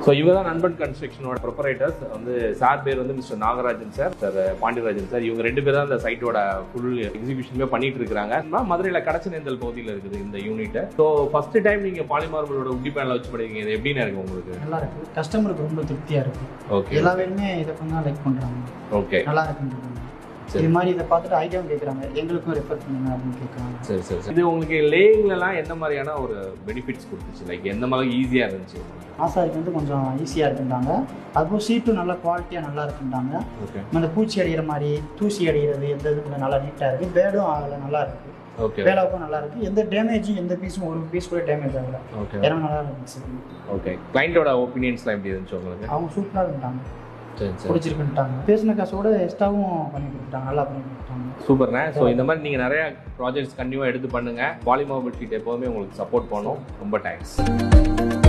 So இவங்க தான் நண்பன் கன்ஸ்ட்ரக்ஷனோட ப்ரொப்பரேட்டர்ஸ் வந்து சார் பேர் வந்து mister Nagarajan sir sir Pandiyarajan sir இவங்க ரெண்டு பேர் தான் இந்த சைட்டோட ஃபுல் எக்ஸிபிஷனுமே பண்ணிட்டு இருக்காங்க மதுரையில் கடச்சனேந்தல் பகுதியில் இருக்குது இந்த யூனிட் ஸோ ஃபர்ஸ்ட் டைம் நீங்கள் பாலிமார்பலோட உட்டி பேனில் வச்சு படிக்கிறீங்க இது எப்படின்னு இருக்கு உங்களுக்கு நல்லா இருக்கு கஸ்டமருக்கு ரொம்ப திருப்தியா இருக்கு ஓகே எல்லா பேருமே இதை கொஞ்சம் தான் லைக் பண்றாங்க ஓகே நல்லா இருக்குன்னு சரி. இது மாதிரி இதை பார்த்துட்டு ஐடியாவும் கேட்குறாங்க எங்களுக்கும் ரெஃபர் பண்ணுங்க அப்படின்னு கேட்குறாங்க சரி சரி சரி. இது உங்களுக்கு லேயிங்லலாம் எந்த மாதிரியான ஒரு பெனிஃபிட்ஸ் கொடுத்துச்சு லைக் எந்த மாதிரி ஈஸியாக இருந்துச்சு ஆசாரிக்கு வந்து கொஞ்சம் ஈஸியாக இருக்குன்றாங்க அதுபோல் சீட்டும் நல்லா குவாலிட்டியாக நல்லா இருக்குன்றாங்க ஓகே அந்த பூச்சி அடிக்கிற மாதிரி தூசி அடிக்கிறது எந்த இது கொஞ்சம் நல்லா நீட்டாக இருக்குது பேடும் ஆகலை நல்லா இருக்கு ஓகே வேலாவுக்கும் நல்லா இருக்கு எந்த டேமேஜும் எந்த பீஸும் ஒரு பீஸ் கூட டேமேஜ் ஆகல ஓகே எல்லாம் நல்லா இருந்துச்சு ஓகே கிளைண்டோட ஒப்பீனியன்ஸ்லாம் எப்படி இருந்துச்சு உங்களுக்கு அவங்க சூப்பராக இருந்துட்டாங்க சரி சரி பிடிச்சிருக்குன்ட்டாங்க பேசின காசோட எக்ஸ்ட்ராவும் பண்ணி கொடுத்துட்டாங்க நல்லா பண்ணி கொடுத்துட்டாங்க சூப்பர்ண்ணே ஸோ இந்த மாதிரி நீங்கள் நிறைய ப்ராஜெக்ட்ஸ் கண்டிப்பாக எடுத்து பண்ணுங்கள் பாலிமோபிள் ஷீட் எப்போதுமே உங்களுக்கு சப்போர்ட் பண்ணும் ரொம்ப தேங்க்ஸ்